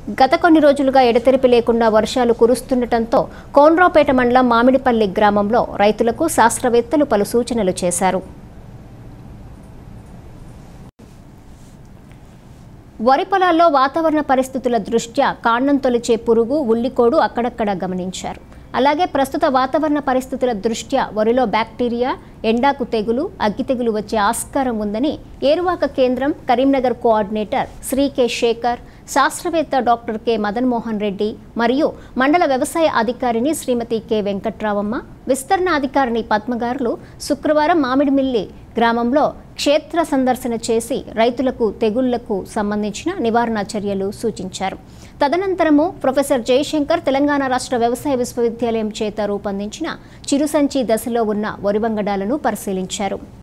గత కొన్ని రోజులుగా ఎడతెరిపి లేకుండా వర్షాలు కురుస్తుండటంతో కోన్రాపేట మండలం మామిడిపల్లి గ్రామంలో రైతులకు శాస్త్రవేత్తలు పలు సూచనలు చేశారు వరి పొలాల్లో వాతావరణ పరిస్థితుల దృష్ట్యా కాండం తొలిచే పురుగు ఉల్లికోడు అక్కడక్కడ గమనించారు అలాగే ప్రస్తుత వాతావరణ పరిస్థితుల దృష్ట్యా వరిలో బ్యాక్టీరియా ఎండాకు తెగులు అగ్గి తెగులు వచ్చే ఆస్కారం ఉందని ఏరువాక కేంద్రం కరీంనగర్ కోఆర్డినేటర్ శ్రీ కె శేఖర్ శాస్త్రవేత్త డాక్టర్ కె మదన్ మోహన్ రెడ్డి మరియు మండల వ్యవసాయ అధికారిని శ్రీమతి కె వెంకట్రావమ్మ విస్తరణ అధికారిని పద్మగారులు శుక్రవారం మామిడిమిల్లి గ్రామంలో క్షేత్ర సందర్శన చేసి రైతులకు తెగుళ్లకు సంబంధించిన నివారణ చర్యలు సూచించారు తదనంతరము ప్రొఫెసర్ జయశంకర్ తెలంగాణ రాష్ట్ర వ్యవసాయ విశ్వవిద్యాలయం చేత రూపొందించిన చిరుసంచి దశలో ఉన్న వరివంగడాలను పరిశీలించారు